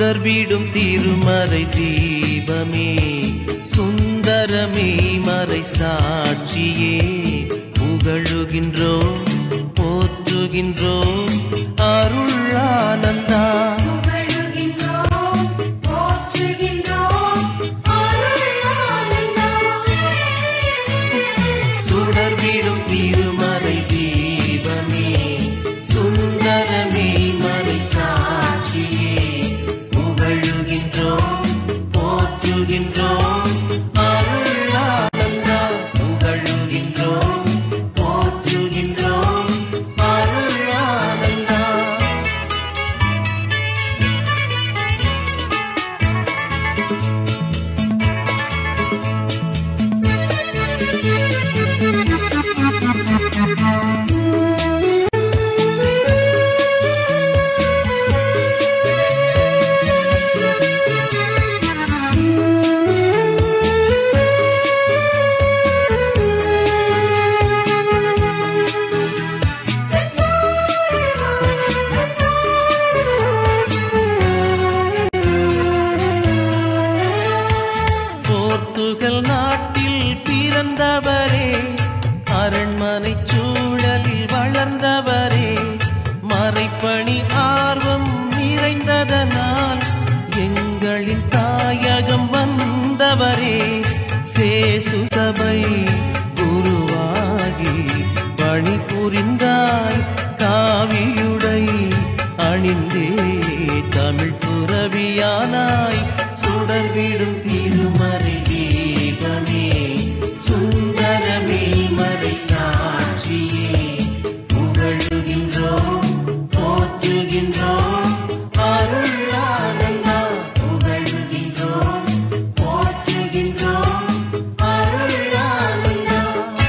சுடர்விடும் திருமறை தீபமே சுந்தரமே மறை சாட்சியே புகழுகின்றோம் போற்றுகின்றோம் அருள் ஆனந்தா புகழுகின்றோம் போற்றுகின்றோம் அருள் ஆனந்தா சுடர்விடும் திருமறை தீபமே சுந்தரமே மறை சாட்சியே புகழுகின்றோம் போற்றுகின்றோம் அருள் ஆனந்தா புகழுகின்றோம் போற்றுகின்றோம் அருள் ஆனந்தா போர்த்துகல் நாட்டில் பிறந்தவரே அரண்மனை சூழலில் வளர்ந்தவரே மறைப்பணி ஆர்வம் நிறைந்ததனால் எங்களின் தாயகம் வந்தவரே சேசு சபை குருவாகி பணி புரிந்தாய் காவியுடை அணிந்தே தமிழ் துறவியானாய் சுடர்விடும் திருமறை தீபமே சுந்தரமே மறை சாட்சியே புகழுகின்றோம் போற்றுகின்றோம் அருள் ஆனந்தா புகழுகின்றோம் போற்றுகின்றோம் அருள் ஆனந்தா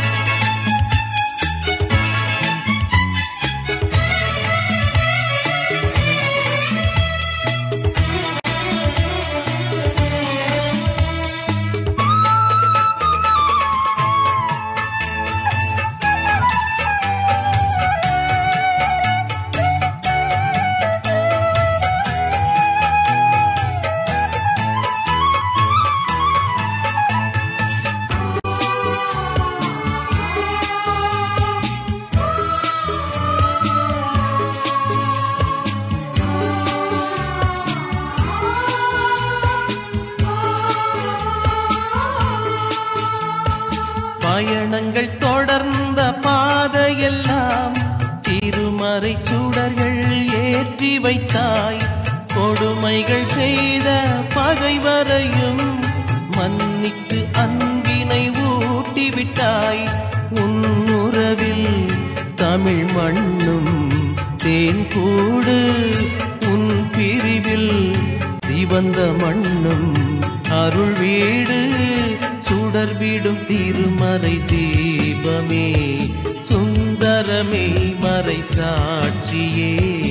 பயணங்கள் தொடர்ந்த பாதையெல்லாம் திருமறை சுடர்கள் ஏற்றி வைத்தாய் கொடுமைகள் செய்த பகைவரையும் மன்னித்து அன்பினை ஊட்டிவிட்டாய் உன் உறவில் தமிழ் மண்ணும் தேன் கூடு உன் பிரிவில் சிவந்த மண்ணும் அருள் வீடு சுடர்விடும் திருமறை தீபமே சுந்தரமே மறை சாட்சியே